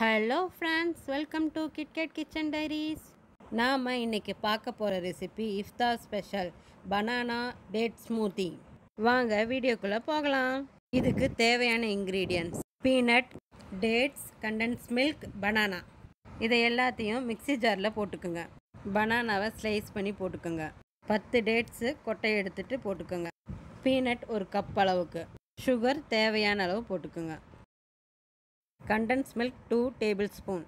hello friends welcome to KitKat kitchen diaries நாம் இன்னைக்கு பார்க்க போகிற ரெசிபி இஃப்தார் ஸ்பெஷல் பனானா டேட் ஸ்மூத்தி வாங்க வீடியோக்குள்ளே போகலாம் இதுக்கு தேவையான ingredients peanut dates condensed milk banana இதை எல்லாத்தையும் மிக்ஸி ஜாரில் போட்டுக்குங்க பனானாவை ஸ்லைஸ் பண்ணி போட்டுக்கோங்க பத்து டேட்ஸு கொட்டை எடுத்துட்டு போட்டுக்கோங்க பீனட் ஒரு கப் அளவுக்கு சுகர் தேவையான அளவு போட்டுக்கோங்க condensed milk two tablespoon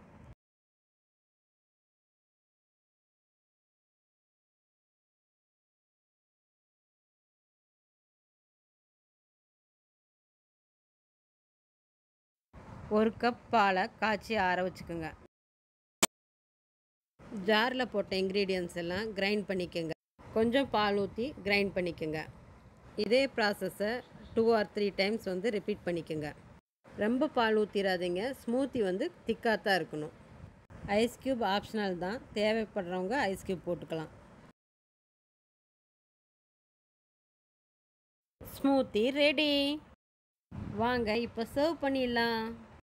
ஒரு கப் பாலை காய்ச்சி ஆற வச்சுக்கோங்க ஜாரில் போட்ட இன்க்ரீடியன்ஸ் எல்லாம் கிரைண்ட் பண்ணிக்கோங்க கொஞ்சம் பால் ஊற்றி கிரைண்ட் பண்ணிக்கோங்க இதே ப்ராசஸை டூ ஆர் த்ரீ டைம்ஸ் வந்து ரிப்பீட் பண்ணிக்கோங்க ரொம்ப பால் ஊற்றிடாதீங்க ஸ்மூத்தி வந்து திக்காக தான் இருக்கணும் ஐஸ் க்யூப் ஆப்ஷனல் தான் தேவைப்படுறவங்க ஐஸ் க்யூப் போட்டுக்கலாம் ஸ்மூத்தி ரெடி வாங்க இப்போ சர்வ் பண்ணிடலாம்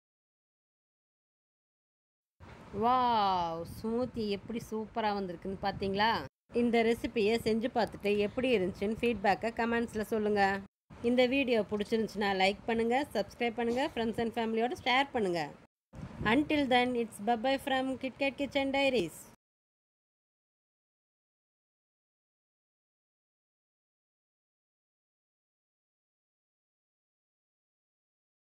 வாவ் ஸ்மூத்தி எப்படி சூப்பராக வந்திருக்குன்னு பார்த்தீங்களா இந்த ரெசிபியை செஞ்சு பார்த்துட்டு எப்படி இருந்துச்சுன்னு ஃபீட்பேக்கை கமெண்ட்ஸில் சொல்லுங்கள் இந்த வீடியோ பிடிச்சிருந்துச்சுன்னா லைக் பண்ணுங்கள் சப்ஸ்கிரைப் பண்ணுங்கள் ஃப்ரெண்ட்ஸ் அண்ட் ஃபேமிலியோட ஷேர் பண்ணுங்கள் until then it's bye bye from KitKat kitchen diaries